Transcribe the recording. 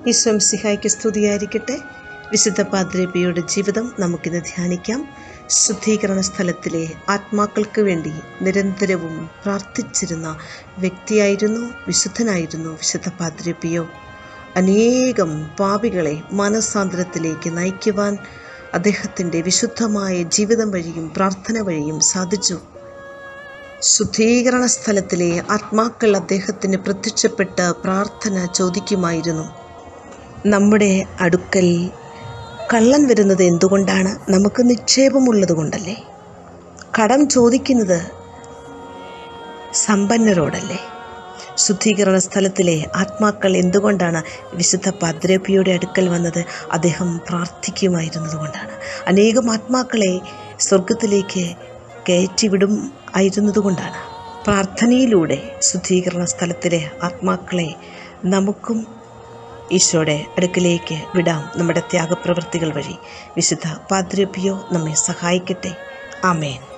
ഈശ്വം സിഹായ്ക്ക് സ്തുതിയായിരിക്കട്ടെ വിശുദ്ധ പാദ്രേബിയുടെ ജീവിതം നമുക്കിന്ന് ധ്യാനിക്കാം ശുദ്ധീകരണ സ്ഥലത്തിലെ ആത്മാക്കൾക്ക് വേണ്ടി നിരന്തരവും പ്രാർത്ഥിച്ചിരുന്ന വ്യക്തിയായിരുന്നു വിശുദ്ധനായിരുന്നു വിശുദ്ധ പാദ്രേബിയോ അനേകം പാപികളെ മാനസാന്തരത്തിലേക്ക് നയിക്കുവാൻ അദ്ദേഹത്തിൻ്റെ വിശുദ്ധമായ ജീവിതം വഴിയും പ്രാർത്ഥന വഴിയും സാധിച്ചു ശുദ്ധീകരണ സ്ഥലത്തിലെ ആത്മാക്കൾ അദ്ദേഹത്തിന് പ്രത്യക്ഷപ്പെട്ട് പ്രാർത്ഥന ചോദിക്കുമായിരുന്നു നമ്മുടെ അടുക്കൽ കള്ളൻ വരുന്നത് എന്തുകൊണ്ടാണ് നമുക്ക് നിക്ഷേപമുള്ളത് കൊണ്ടല്ലേ കടം ചോദിക്കുന്നത് സമ്പന്നരോടല്ലേ ശുദ്ധീകരണ സ്ഥലത്തിലെ ആത്മാക്കൾ എന്തുകൊണ്ടാണ് വിശുദ്ധ പദ്രപ്പിയുടെ അടുക്കൽ വന്നത് അദ്ദേഹം പ്രാർത്ഥിക്കുമായിരുന്നത് കൊണ്ടാണ് അനേകം ആത്മാക്കളെ സ്വർഗത്തിലേക്ക് കയറ്റിവിടും ആയിരുന്നതുകൊണ്ടാണ് പ്രാർത്ഥനയിലൂടെ ശുദ്ധീകരണ സ്ഥലത്തിലെ ആത്മാക്കളെ നമുക്കും ഈശോയുടെ അടുക്കിലേക്ക് വിടാം നമ്മുടെ ത്യാഗപ്രവൃത്തികൾ വഴി വിശുദ്ധ പാദ്രപ്യോ നമ്മെ സഹായിക്കട്ടെ ആമേൻ